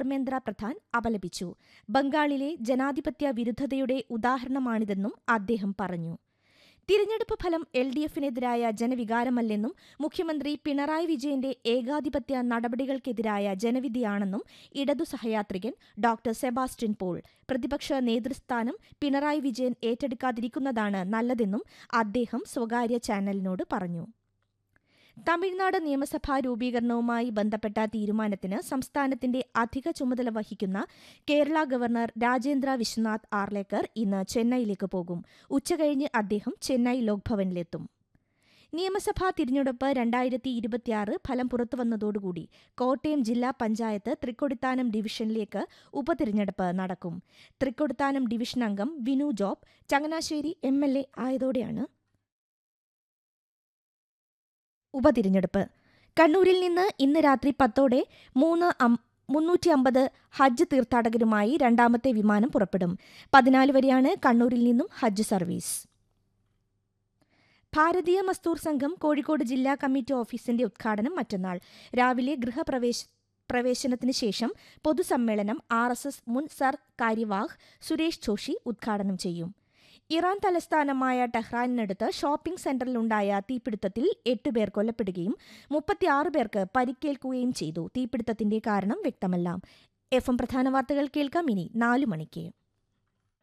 ധർമ്മേന്ദ്ര പ്രധാൻ അപലപിച്ചു ബംഗാളിലെ ജനാധിപത്യ വിരുദ്ധതയുടെ ഉദാഹരണമാണിതെന്നും അദ്ദേഹം പറഞ്ഞു തിരഞ്ഞെടുപ്പ് ഫലം എൽ ഡി എഫിനെതിരായ ജനവികാരമല്ലെന്നും മുഖ്യമന്ത്രി പിണറായി വിജയന്റെ ഏകാധിപത്യ നടപടികൾക്കെതിരായ ജനവിധിയാണെന്നും ഇടതു സഹയാത്രികൻ ഡോക്ടർ സെബാസ്റ്റ്യൻ പോൾ പ്രതിപക്ഷ നേതൃസ്ഥാനം പിണറായി വിജയൻ ഏറ്റെടുക്കാതിരിക്കുന്നതാണ് നല്ലതെന്നും അദ്ദേഹം സ്വകാര്യ ചാനലിനോട് പറഞ്ഞു തമിഴ്നാട് നിയമസഭാ രൂപീകരണവുമായി ബന്ധപ്പെട്ട തീരുമാനത്തിന് സംസ്ഥാനത്തിന്റെ അധിക ചുമതല വഹിക്കുന്ന കേരള ഗവർണർ രാജേന്ദ്ര വിശ്വനാഥ് ആർലേക്കർ ഇന്ന് ചെന്നൈയിലേക്ക് പോകും ഉച്ചകഴിഞ്ഞ് അദ്ദേഹം ചെന്നൈ ലോക്ഭവനിലെത്തും നിയമസഭാ തിരഞ്ഞെടുപ്പ് രണ്ടായിരത്തി ഇരുപത്തിയാറ് ഫലം പുറത്തുവന്നതോടുകൂടി കോട്ടയം ജില്ലാ പഞ്ചായത്ത് തൃക്കൊടിത്താനം ഡിവിഷനിലേക്ക് ഉപതിരഞ്ഞെടുപ്പ് നടക്കും തൃക്കൊടിത്താനം ഡിവിഷൻ അംഗം Vinu Job Changanassery M L A ആയതോടെയാണ് ഉപതിരഞ്ഞെടുപ്പ് കണ്ണൂരിൽ നിന്ന് ഇന്ന് രാത്രി പത്തോടെ മൂന്ന് മുന്നൂറ്റി അമ്പത് ഹജ്ജ് തീർത്ഥാടകരുമായി രണ്ടാമത്തെ വിമാനം പുറപ്പെടും പതിനാല് വരെയാണ് കണ്ണൂരിൽ നിന്നും ഹജ്ജ് സർവീസ് ഭാരതീയ മസ്തൂർ സംഘം കോഴിക്കോട് ജില്ലാ കമ്മിറ്റി ഓഫീസിന്റെ ഉദ്ഘാടനം മറ്റന്നാൾ രാവിലെ ഗൃഹപ്രവേശ പ്രവേശനത്തിന് ശേഷം പൊതുസമ്മേളനം ആർ എസ് എസ് മുൻ സർ കാര്യവാഹ് സുരേഷ് ജോഷി ഉദ്ഘാടനം ചെയ്യും ഇറാൻ തലസ്ഥാനമായ ടെഹ്റാനിനടുത്ത് ഷോപ്പിംഗ് സെന്ററിലുണ്ടായ തീപിടുത്തത്തിൽ എട്ടുപേർ കൊല്ലപ്പെടുകയും മുപ്പത്തിയാറ് പേർക്ക് പരിക്കേൽക്കുകയും ചെയ്തു തീപിടുത്തത്തിന്റെ കാരണം വ്യക്തമല്ല എഫ് എം പ്രധാന വാർത്തകൾ കേൾക്കാം ഇനി നാലു മണിക്ക്